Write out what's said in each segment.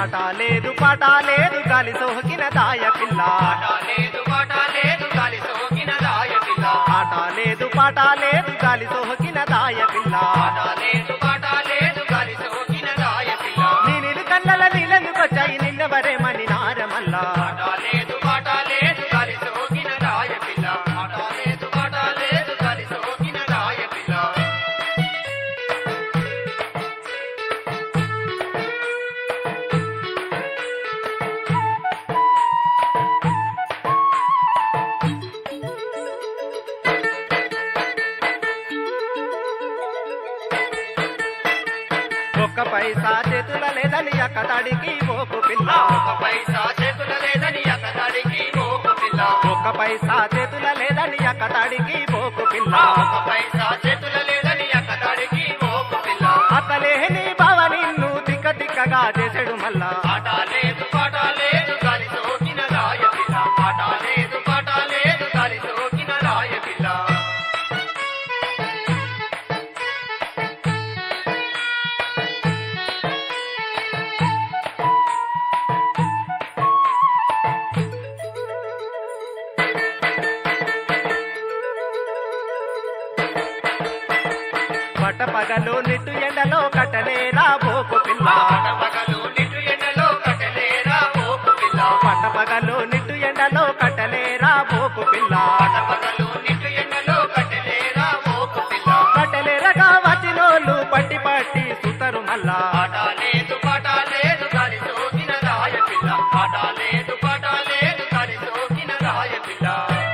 ఆట లేదు పాట లేదు గాలి సోకిన దాయ పిల్ల ఆట లేదు పాట లేదు గాలి సోకిన దాయ పిల్ల ఆట లేదు పాట లేదు గాలి సోకిన దాయ పిల్ల ఆట లేదు పాట లేదు గాలి సోకిన దాయ పిల్ల నీ నిలు కళ్ళల నీళ్ళకొచ్చాయి నిన్నవరేమని నారమల్లా ఆట లేదు పాట లేదు గాలి సోకిన దాయ పిల్ల ఆట లేదు పాట లేదు గాలి సోకిన దాయ పిల్ల ఒక్క పైసా చేతుల లేదని అక్కడికి పోపు పిల్ల ఒక పైసా చేతుల లేదని అతడికి మోపు పిల్ల ఒక్క పైసా చేతుల లేదని అక్కడికి పోపు పిల్ల ఒక పైసా చేతుల లేదని అతడికి మోపు పిల్ల అతలేని బావ నిన్ను తిక్క తిక్కగా చేసాడు మళ్ళా ఆట లేదు పాట లేదు గాలి సోకిన రాయ పిల్ల ఆట లేదు పాట లేదు గాలి సోకిన రాయ పిల్ల పట్ట పగలు నిట్టు ఎండలో కట్టలేరా పోపు పిల్ల ఆట పగలు నిట్టు ఎండలో కట్టలేరా మోపు పిల్ల పట్ట పగలు నిట్టు ఎండలో కట్టలేరా పోపు పిల్ల ఆట పగలు నిట్టు ఎండలో కట్టలేరా మోపు పిల్ల కట్టలేరగా వచ్చినోళ్ళు పట్టి పట్టి సుతరు మళ్ళా ఆట లేదు పాట లేదు గాలి సోకిన రాయ పిల్ల ఆట లేదు పాట లేదు గాలి సోకిన రాయ పిల్ల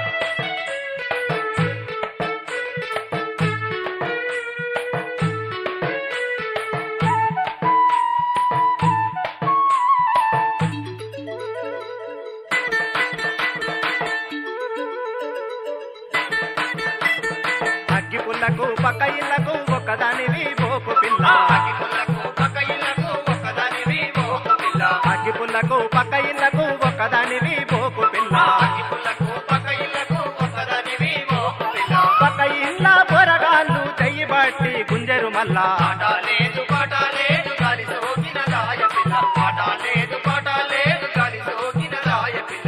అగ్గి పుల్లకు పక్క ఇళ్లకు ఒక్కదానివి పోపు పిల్ల అగ్గి పుల్లకు పక్క ఇళ్లకు ఒక్కదానివి మోపు పిల్ల అగ్గి పుల్లకు పక్క ఇళ్లకు ఒక్కదానివి పోపు పిల్ల అగ్గి పుల్లకు పక్క ఇళ్లకు ఒక్కదానివి మోపు పిల్ల పక్క ఇళ్ళ పొరగాళ్ళు చెయ్యి బట్టి గుంజరు మళ్ళా ఆట లేదు పాట లేదు గాలి సోకిన రాయ పిల్ల ఆట లేదు పాట లేదు గాలి సోకిన రాయ పిల్ల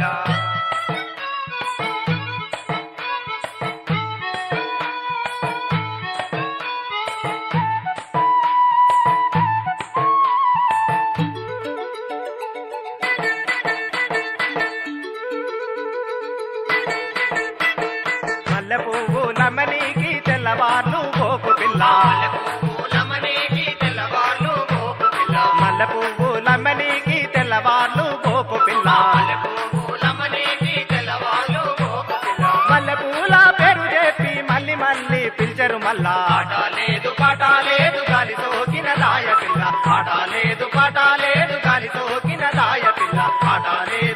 మల్లె పువ్వు లమ్మనికి తెల్లవార్లు పోపు పిల్ల మల్లె పువ్వులమనేకి తెల్లవాళ్ళు మోపు పిల్ల మల్లె పువ్వు లమ్మనికి తెల్లవార్లు పోపు పిల్ల మల్లె పువ్వులమనేకి తెల్లవాళ్ళు మోపు పిల్ల మల్లె పూల పేరు చెప్పి మళ్ళీ మళ్ళీ పిలిచరు మళ్ళా ఆట లేదు పాట లేదు గాలి సోకిన రాయ పిల్ల ఆట లేదు పాట లేదు గాలి సోకిన దాయ పిల్ల ఆట లేదు